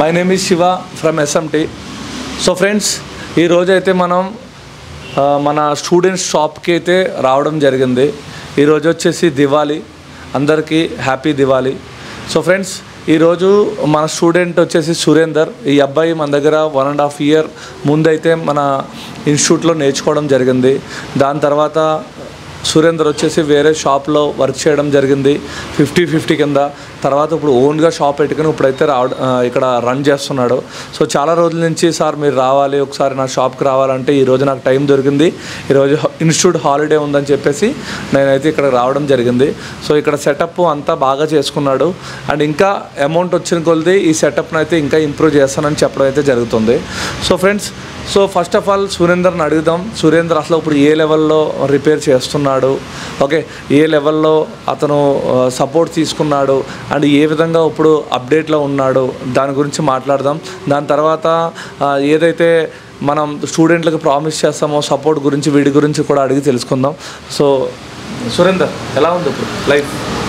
my name is Shiva from SMT so friends ఈరోజు అయితే మనం ఆ, మన స్టూడెంట్స్ షాప్కి అయితే రావడం జరిగింది ఈరోజు వచ్చేసి దివాళీ అందరికీ హ్యాపీ దివాళీ సో ఫ్రెండ్స్ ఈరోజు మన స్టూడెంట్ వచ్చేసి సురేందర్ ఈ అబ్బాయి మన దగ్గర వన్ అండ్ హాఫ్ ఇయర్ ముందైతే మన ఇన్స్టిట్యూట్లో నేర్చుకోవడం జరిగింది దాని తర్వాత సురేందర్ వచ్చేసి వేరే షాప్లో వర్క్ చేయడం జరిగింది ఫిఫ్టీ ఫిఫ్టీ కింద తర్వాత ఇప్పుడు ఓన్గా షాప్ పెట్టుకుని ఇప్పుడైతే రావడ ఆ, ఇక్కడ రన్ చేస్తున్నాడు సో చాలా రోజుల నుంచి సార్ మీరు రావాలి ఒకసారి నా షాప్కి రావాలంటే ఈ రోజు నాకు టైం దొరికింది ఈరోజు ఇన్స్టిట్యూట్ హాలిడే ఉందని చెప్పేసి నేనైతే ఇక్కడ రావడం జరిగింది సో ఇక్కడ సెటప్ అంతా బాగా చేసుకున్నాడు అండ్ ఇంకా అమౌంట్ వచ్చిన కొలది ఈ సెటప్ని అయితే ఇంకా ఇంప్రూవ్ చేస్తానని చెప్పడం అయితే జరుగుతుంది so friends so first of all సురేందర్ని అడుగుదాం సురేందర్ అసలు ఇప్పుడు ఏ లెవెల్లో రిపేర్ చేస్తున్నాడు ఓకే ఏ లెవెల్లో అతను సపోర్ట్ తీసుకున్నాడు అండ్ ఏ విధంగా ఇప్పుడు అప్డేట్లో ఉన్నాడు దాని గురించి మాట్లాడదాం దాని తర్వాత ఆ, ఏదైతే మనం స్టూడెంట్లకు ప్రామిస్ చేస్తామో సపోర్ట్ గురించి వీడి గురించి కూడా అడిగి తెలుసుకుందాం సో సురేందర్ ఎలా ఉంది ఇప్పుడు లైఫ్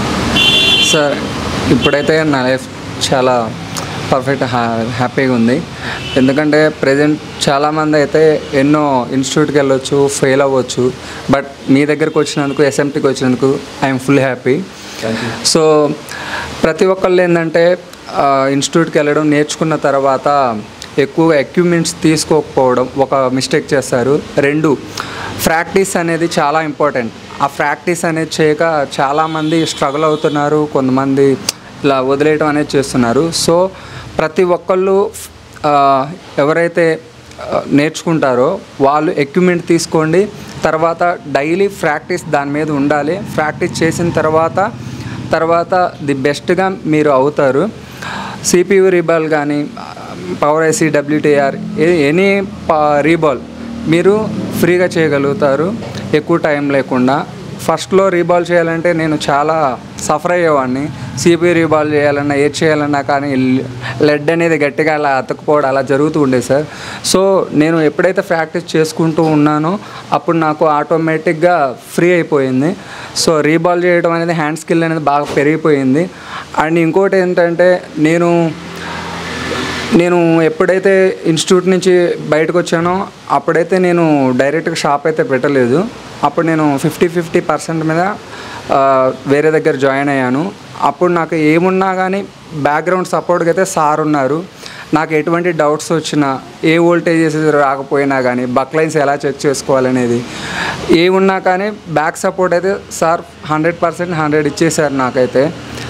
సార్ ఇప్పుడైతే నా లైఫ్ చాలా పర్ఫెక్ట్ హ్యా హ్యాపీగా ఉంది ఎందుకంటే ప్రజెంట్ చాలామంది అయితే ఎన్నో ఇన్స్టిట్యూట్కి వెళ్ళొచ్చు ఫెయిల్ అవ్వచ్చు బట్ మీ దగ్గరకు వచ్చినందుకు ఎస్ఎంటీకి వచ్చినందుకు ఐఎమ్ ఫుల్ హ్యాపీ సో ప్రతి ఒక్కళ్ళు ఏంటంటే ఆ, ఇన్స్టిట్యూట్కి వెళ్ళడం నేర్చుకున్న తర్వాత ఎక్కువగా ఎక్విప్మెంట్స్ తీసుకోకపోవడం ఒక మిస్టేక్ చేస్తారు రెండు ప్రాక్టీస్ అనేది చాలా ఇంపార్టెంట్ ఆ ప్రాక్టీస్ అనేది చేయక చాలామంది స్ట్రగుల్ అవుతున్నారు కొంతమంది ఇలా వదిలేయడం అనేది చేస్తున్నారు సో ప్రతి ఒక్కళ్ళు ఆ, ఎవరైతే ఆ, నేర్చుకుంటారో వాళ్ళు ఎక్విప్మెంట్ తీసుకోండి తర్వాత డైలీ ప్రాక్టీస్ దాని మీద ఉండాలి ప్రాక్టీస్ చేసిన తర్వాత తర్వాత ది బెస్ట్గా మీరు అవుతారు సిపియు రీబాల్ కానీ power IC WTR any reball మీరు ఫ్రీగా చేయగలుగుతారు ఎక్కువ టైం లేకుండా ఫస్ట్లో రీబాల్ చేయాలంటే నేను చాలా సఫర్ అయ్యేవాడిని సిపి రీబాల్ చేయాలన్నా ఏది చేయాలన్నా కానీ లెడ్ అనేది గట్టిగా అలా అతుక్కుపోవడం అలా జరుగుతూ ఉండేది సార్ సో నేను ఎప్పుడైతే ప్రాక్టీస్ చేసుకుంటూ ఉన్నానో అప్పుడు నాకు ఆటోమేటిక్గా ఫ్రీ అయిపోయింది సో రీబాల్ చేయడం అనేది హ్యాండ్ స్కిల్ అనేది బాగా పెరిగిపోయింది అండ్ ఇంకోటి ఏంటంటే నేను నేను ఎప్పుడైతే ఇన్స్టిట్యూట్ నుంచి బయటకు వచ్చానో అప్పుడైతే నేను డైరెక్ట్గా షాప్ అయితే పెట్టలేదు అప్పుడు నేను ఫిఫ్టీ ఫిఫ్టీ పర్సెంట్ మీద ఆ, వేరే దగ్గర జాయిన్ అయ్యాను అప్పుడు నాకు ఏమున్నా కానీ బ్యాక్గ్రౌండ్ సపోర్ట్కి అయితే సార్ ఉన్నారు నాకు ఎటువంటి డౌట్స్ వచ్చినా ఏ వోల్టేజెస్ రాకపోయినా కానీ బక్లైన్స్ ఎలా చెక్ చేసుకోవాలనేది ఏమున్నా కానీ బ్యాక్ సపోర్ట్ అయితే సార్ హండ్రెడ్ పర్సెంట్ హండ్రెడ్ ఇచ్చేసారు నాకైతే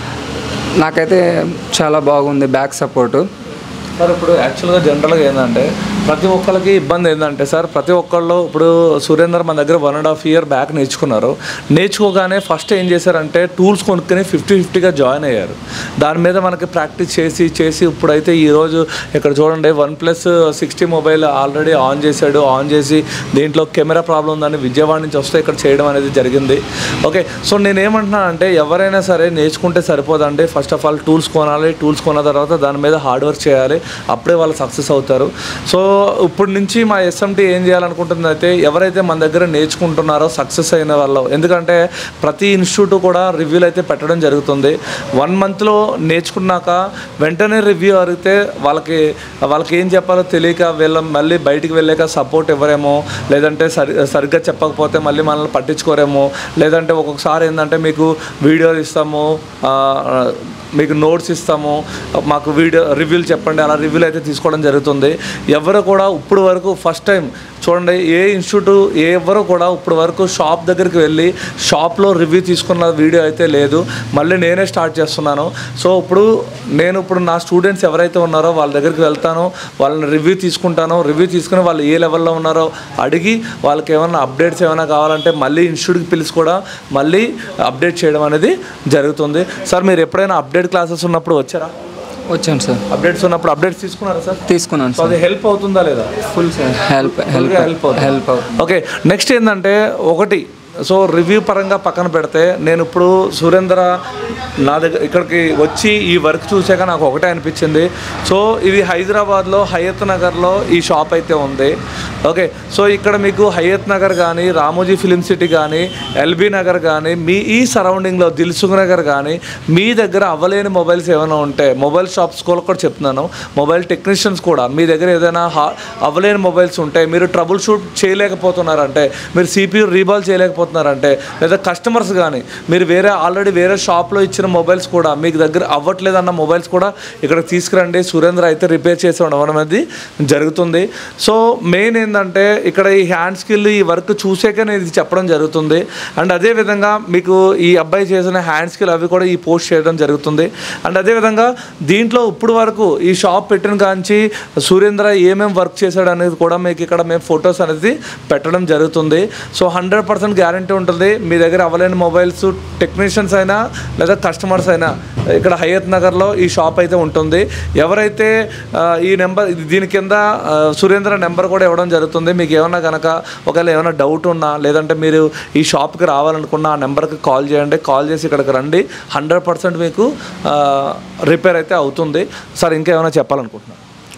నాకైతే చాలా బాగుంది బ్యాక్ సపోర్టు సార్ ఇప్పుడు యాక్చువల్గా జనరల్గా ఏంటంటే ప్రతి ఒక్కరికి ఇబ్బంది ఏంటంటే సార్ ప్రతి ఒక్కళ్ళు ఇప్పుడు సురేందర్ మన దగ్గర one and half year back నేర్చుకున్నారు నేర్చుకోగానే ఫస్ట్ ఏం చేశారంటే టూల్స్ కొనుక్కొని ఫిఫ్టీ ఫిఫ్టీగా జాయిన్ అయ్యారు దాని మీద మనకి ప్రాక్టీస్ చేసి చేసి ఇప్పుడైతే ఈరోజు ఇక్కడ చూడండి one plus sixty mobile already on చేశాడు ఆన్ చేసి దీంట్లో కెమెరా ప్రాబ్లం ఉందని విజయవాడ నుంచి వస్తే ఇక్కడ చేయడం అనేది జరిగింది ఓకే సో నేను ఏమంటున్నానంటే ఎవరైనా సరే నేర్చుకుంటే సరిపోదండి ఫస్ట్ ఆఫ్ ఆల్ టూల్స్ కొనాలి టూల్స్ కొన్న తర్వాత దాని మీద హార్డ్ వర్క్ చేయాలి అప్పుడే వాళ్ళు సక్సెస్ అవుతారు సో ఇప్పటి నుంచి మా ఎస్ఎంటీ ఏం చేయాలనుకుంటుంది అయితే ఎవరైతే మన దగ్గర నేర్చుకుంటున్నారో సక్సెస్ అయిన వాళ్ళు ఎందుకంటే ప్రతి ఇన్స్టిట్యూట్ కూడా రివ్యూలు అయితే పెట్టడం జరుగుతుంది వన్ మంత్లో నేర్చుకున్నాక వెంటనే రివ్యూ అడిగితే వాళ్ళకి వాళ్ళకి ఏం చెప్పాలో తెలియక వీళ్ళ మళ్ళీ బయటికి వెళ్ళాక సపోర్ట్ ఇవ్వరేమో లేదంటే సరి సరిగ్గా చెప్పకపోతే మళ్ళీ మనల్ని పట్టించుకోరేమో లేదంటే ఒక్కొక్కసారి ఏంటంటే మీకు వీడియోలు ఇస్తాము ఆ, మీకు నోట్స్ ఇస్తాము మాకు వీడియో రివ్యూలు చెప్పండి అలా రివ్యూలు అయితే తీసుకోవడం జరుగుతుంది ఎవరు కూడా ఇప్పుడు వరకు ఫస్ట్ టైం చూడండి ఏ ఇన్స్టిట్యూట్ ఏ ఎవరు కూడా ఇప్పుడు వరకు షాప్ దగ్గరికి వెళ్ళి షాప్లో రివ్యూ తీసుకున్న వీడియో అయితే లేదు మళ్ళీ నేనే స్టార్ట్ చేస్తున్నాను సో ఇప్పుడు నేను ఇప్పుడు నా స్టూడెంట్స్ ఎవరైతే ఉన్నారో వాళ్ళ దగ్గరికి వెళ్తాను వాళ్ళని రివ్యూ తీసుకుంటాను రివ్యూ తీసుకుని వాళ్ళు ఏ లెవెల్లో ఉన్నారో అడిగి వాళ్ళకి ఏమైనా అప్డేట్స్ ఏమైనా కావాలంటే మళ్ళీ ఇన్స్టిట్యూట్కి పిలిచి కూడా మళ్ళీ అప్డేట్ చేయడం అనేది జరుగుతుంది సార్ మీరు ఎప్పుడైనా అప్డేట్ క్లాసెస్ ఉన్నప్పుడు వచ్చారా వచ్చాను సార్ అప్డేట్స్ ఉన్నప్పుడు అప్డేట్స్ తీసుకున్నారా సార్ తీసుకున్నాను సో సార్ అది హెల్ప్ అవుతుందా లేదా full sir help help help అవుతుంది హెల్ప్ అవుతుంది ఓకే నెక్స్ట్ ఏంటంటే ఒకటి సో రివ్యూ పరంగా పక్కన పెడితే నేను ఇప్పుడు సురేంద్ర నా దగ్గర ఇక్కడికి వచ్చి ఈ వర్క్ చూసాక నాకు ఒకటే అనిపించింది సో ఇది హైదరాబాద్లో హయత్ నగర్లో ఈ షాప్ అయితే ఉంది ఓకే సో ఇక్కడ మీకు హయత్ నగర్ కానీ రామోజీ ఫిలిం సిటీ కానీ ఎల్బీ నగర్ కానీ మీ ఈ సరౌండింగ్లో దిల్సుఖ్ నగర్ కానీ మీ దగ్గర అవ్వలేని మొబైల్స్ ఏమైనా ఉంటే మొబైల్ షాప్స్ కూడా చెప్తున్నాను మొబైల్ టెక్నీషియన్స్ కూడా మీ దగ్గర ఏదైనా హా అవ్వలేని మొబైల్స్ ఉంటే మీరు ట్రబుల్ షూట్ చేయలేకపోతున్నారంటే మీరు సిపియూ రీబాల్ చేయలేకపోతున్నారంటే లేదా కస్టమర్స్ కానీ మీరు వేరే ఆల్రెడీ వేరే షాప్లో ఇచ్చిన మొబైల్స్ కూడా మీకు దగ్గర అవ్వట్లేదన్న మొబైల్స్ కూడా ఇక్కడ తీసుకురండి సురేంద్ర అయితే రిపేర్ చేసి ఉండడం అనేది జరుగుతుంది సో మెయిన్ ఏంటంటే ఇక్కడ ఈ హ్యాండ్ స్కిల్ ఈ వర్క్ చూసాక నేను ఇది చెప్పడం జరుగుతుంది అండ్ అదేవిధంగా మీకు ఈ అబ్బాయి చేసిన హ్యాండ్ స్కిల్ అవి కూడా ఈ పోస్ట్ చేయడం జరుగుతుంది అండ్ అదేవిధంగా దీంట్లో ఇప్పుడు వరకు ఈ షాప్ పెట్టిన కాంచి సురేంద్ర ఏమేమి వర్క్ చేశాడు అనేది కూడా మీకు ఇక్కడ మేము ఫొటోస్ అనేది పెట్టడం జరుగుతుంది సో హండ్రెడ్ పర్సెంట్ గ్యారంటీ ఉంటుంది మీ దగ్గర అవ్వలేని మొబైల్స్ టెక్నీషియన్స్ అయినా లేదా కస్టమర్స్ అయినా ఇక్కడ హయత్ నగర్లో ఈ షాప్ అయితే ఉంటుంది ఎవరైతే ఆ, ఈ నెంబర్ దీని కింద ఆ, సురేంద్ర నెంబర్ కూడా ఇవ్వడం జరుగుతుంది మీకు ఏమన్నా కనుక ఒకవేళ ఏమైనా డౌట్ ఉన్నా లేదంటే మీరు ఈ షాప్కి రావాలనుకున్న ఆ నెంబర్కి కాల్ చేయండి కాల్ చేసి ఇక్కడికి రండి హండ్రెడ్ పర్సెంట్ మీకు రిపేర్ అయితే అవుతుంది సార్ ఇంకా ఏమైనా చెప్పాలనుకుంటున్నాను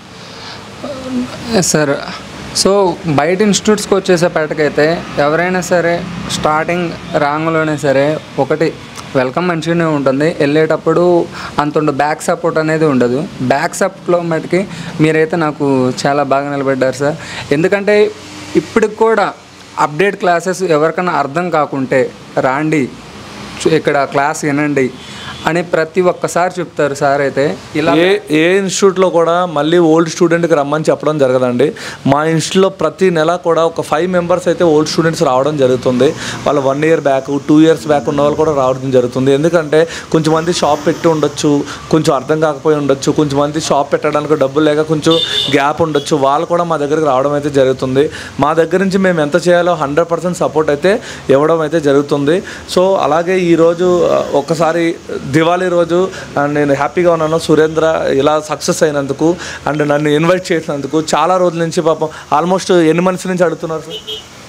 సార్ సో బయట ఇన్స్టిట్యూట్స్కి వచ్చేసేపటికైతే ఎవరైనా సరే స్టార్టింగ్ రాంగ్లోనే సరే ఒకటి వెల్కమ్ మంచిగానే ఉంటుంది వెళ్ళేటప్పుడు అంత ఉండదు బ్యాక్ సపోర్ట్ అనేది ఉండదు బ్యాక్ సపోర్ట్లో మటుకి మీరైతే నాకు చాలా బాగా నిలబడ్డారు సార్ ఎందుకంటే ఇప్పటికి కూడా అప్డేట్ క్లాసెస్ ఎవరికైనా అర్థం కాకుంటే రాండి చు- ఇక్కడ క్లాస్ వినండి అని ప్రతి ఒక్కసారి చెప్తారు సార్ అయితే ఇలా ఏ ఏ ఇన్స్టిట్యూట్లో కూడా మళ్ళీ ఓల్డ్ స్టూడెంట్కి రమ్మని చెప్పడం జరగదండి మా ఇన్స్టిట్యూట్లో ప్రతి నెల కూడా ఒక ఫైవ్ మెంబర్స్ అయితే ఓల్డ్ స్టూడెంట్స్ రావడం జరుగుతుంది వాళ్ళు one year back two years back ఉన్న వాళ్ళు కూడా రావడం జరుగుతుంది ఎందుకంటే కొంచెం మంది షాప్ పెట్టి ఉండొచ్చు కొంచెం అర్థం కాకపోయి ఉండొచ్చు కొంచెం మంది షాప్ పెట్టడానికి డబ్బులు లేక కొంచెం గ్యాప్ ఉండొచ్చు వాళ్ళు కూడా మా దగ్గరికి రావడం అయితే జరుగుతుంది మా దగ్గర నుంచి మేము ఎంత చేయాలో హండ్రెడ్ పర్సెంట్ సపోర్ట్ అయితే ఇవ్వడం అయితే జరుగుతుంది సో అలాగే ఈరోజు ఆ, ఒక్కసారి దివాళీ రోజు ఆ, నేను హ్యాపీగా ఉన్నాను సురేంద్ర ఇలా సక్సెస్ అయినందుకు అండ్ నన్ను ఇన్వైట్ చేసినందుకు చాలా రోజుల నుంచి పాపం ఆల్మోస్ట్ ఎన్ని మంత్స్ నుంచి అడుగుతున్నారు సార్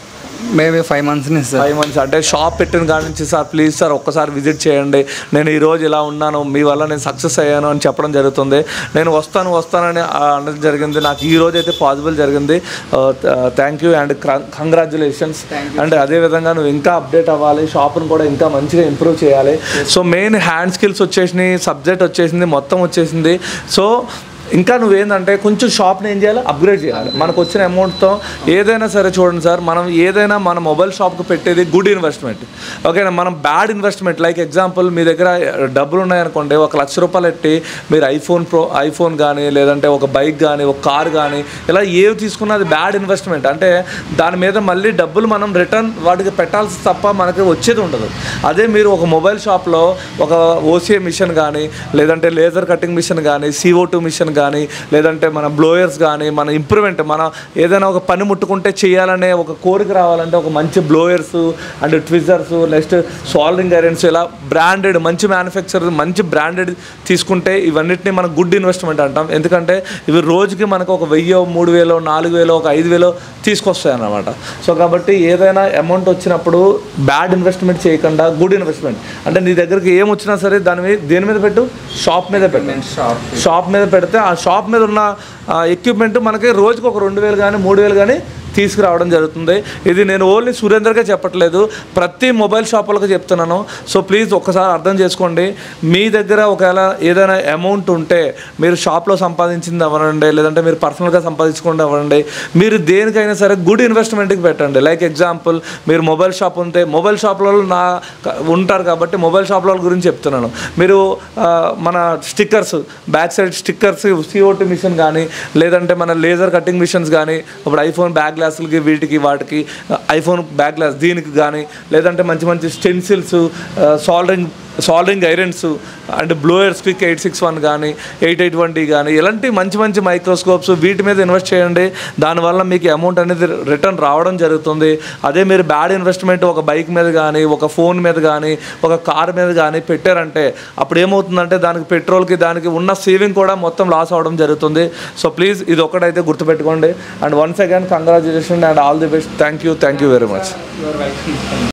మేబీ ఫైవ్ మంత్స్ నుంచి సార్ ఫైవ్ మంత్స్ అంటే షాప్ పెట్టిన కాడి నుంచి సార్ ప్లీజ్ సార్ ఒక్కసారి విజిట్ చేయండి నేను ఈ రోజు ఇలా ఉన్నాను మీ వల్ల నేను సక్సెస్ అయ్యాను అని చెప్పడం జరుగుతుంది నేను వస్తాను వస్తానని ఆ, అనడం జరిగింది నాకు ఈ రోజు అయితే పాసిబుల్ జరిగింది thank you and congratulations and అదేవిధంగా నువ్వు ఇంకా అప్డేట్ అవ్వాలి షాప్ను కూడా ఇంకా మంచిగా ఇంప్రూవ్ చేయాలి సో మెయిన్ హ్యాండ్ స్కిల్స్ వచ్చేసినాయి సబ్జెక్ట్ వచ్చేసింది మొత్తం వచ్చేసింది సో ఇంకా నువ్వేందంటే కొంచెం షాప్ని ఏం చేయాలి అప్గ్రేడ్ చేయాలి మనకు వచ్చిన అమౌంట్తో ఏదైనా సరే చూడండి సార్ మనం ఏదైనా మన మొబైల్ షాప్కి పెట్టేది గుడ్ ఇన్వెస్ట్మెంట్ ఓకేనా మనం బ్యాడ్ ఇన్వెస్ట్మెంట్ లైక్ ఎగ్జాంపుల్ మీ దగ్గర డబ్బులు ఉన్నాయనుకోండి ఒక లక్ష రూపాయలు పెట్టి మీరు ఐఫోన్ ప్రో ఐఫోన్ కానీ లేదంటే ఒక బైక్ కానీ ఒక కార్ కానీ ఇలా ఏవి తీసుకున్నా అది బ్యాడ్ ఇన్వెస్ట్మెంట్ అంటే దాని మీద మళ్ళీ డబ్బులు మనం రిటర్న్ వాటికి పెట్టాల్సి తప్ప మనకి వచ్చేది ఉండదు అదే మీరు ఒక మొబైల్ షాప్లో ఒక ఓసీఏ మిషన్ కానీ లేదంటే లేజర్ కటింగ్ మిషన్ కానీ సిఓ టూ మిషన్ కానీ లేదంటే మన బ్లోయర్స్ కానీ మన ఇంప్రూవ్మెంట్ మన ఏదైనా ఒక పని ముట్టుకుంటే చేయాలనే ఒక కోరిక రావాలంటే ఒక మంచి blowers and tweezers next soldering irons ఇలా బ్రాండెడ్ మంచి మ్యానుఫ్యాక్చర్ మంచి బ్రాండెడ్ తీసుకుంటే ఇవన్నిటిని మనం గుడ్ ఇన్వెస్ట్మెంట్ అంటాం ఎందుకంటే ఇవి రోజుకి మనకు ఒక వెయ్యో మూడు వేలో నాలుగు వేలో ఒక ఐదు వేలో తీసుకొస్తాయి అన్నమాట సో కాబట్టి ఏదైనా అమౌంట్ వచ్చినప్పుడు బ్యాడ్ ఇన్వెస్ట్మెంట్ చేయకుండా గుడ్ ఇన్వెస్ట్మెంట్ అంటే నీ దగ్గరికి ఏం వచ్చినా సరే దాని మీద దేని మీద పెట్టు షాప్ మీద పెట్టు షాప్ షాప్ మీద పెడితే ఆ షాప్ మీద ఉన్న ఎక్విప్మెంట్ మనకి రోజుకి ఒక రెండు వేలు కానీ మూడు వేలు కానీ తీసుకురావడం జరుగుతుంది ఇది నేను ఓన్లీ సురేందర్గా చెప్పట్లేదు ప్రతి మొబైల్ షాపులకు చెప్తున్నాను సో ప్లీజ్ ఒక్కసారి అర్థం చేసుకోండి మీ దగ్గర ఒకవేళ ఏదైనా అమౌంట్ ఉంటే మీరు షాప్లో సంపాదించింది అవ్వనండి లేదంటే మీరు పర్సనల్గా సంపాదించుకుంటే అవ్వండి మీరు దేనికైనా సరే గుడ్ ఇన్వెస్ట్మెంట్కి పెట్టండి లైక్ ఎగ్జాంపుల్ మీరు మొబైల్ షాప్ ఉంటే మొబైల్ షాప్లో నా ఉంటారు కాబట్టి మొబైల్ షాప్ల గురించి చెప్తున్నాను మీరు ఆ, మన stickers back side stickers CO two machine కానీ లేదంటే మన లేజర్ కటింగ్ మిషన్స్ కానీ ఇప్పుడు ఐఫోన్ బ్యాక్ గ్లాసులకి వీటికి వాటికి ఐఫోన్ బ్యాక్ గ్లాస్ దీనికి కానీ లేదంటే మంచి మంచి stencils soldering soldering irons and blowers quick eight six one కానీ ఎయిట్ ఎయిట్ వన్ డి కానీ ఇలాంటి మంచి మంచి మైక్రోస్కోప్స్ వీటి మీద ఇన్వెస్ట్ చేయండి దానివల్ల మీకు అమౌంట్ అనేది రిటర్న్ రావడం జరుగుతుంది అదే మీరు బ్యాడ్ ఇన్వెస్ట్మెంట్ ఒక బైక్ మీద కానీ ఒక ఫోన్ మీద కానీ ఒక కార్ మీద కానీ పెట్టారంటే అప్పుడు ఏమవుతుందంటే దానికి పెట్రోల్కి దానికి ఉన్న సేవింగ్ కూడా మొత్తం లాస్ అవడం జరుగుతుంది సో ప్లీజ్ ఇది ఒకటైతే గుర్తుపెట్టుకోండి and once again congratulation and all the best thank you thank you very much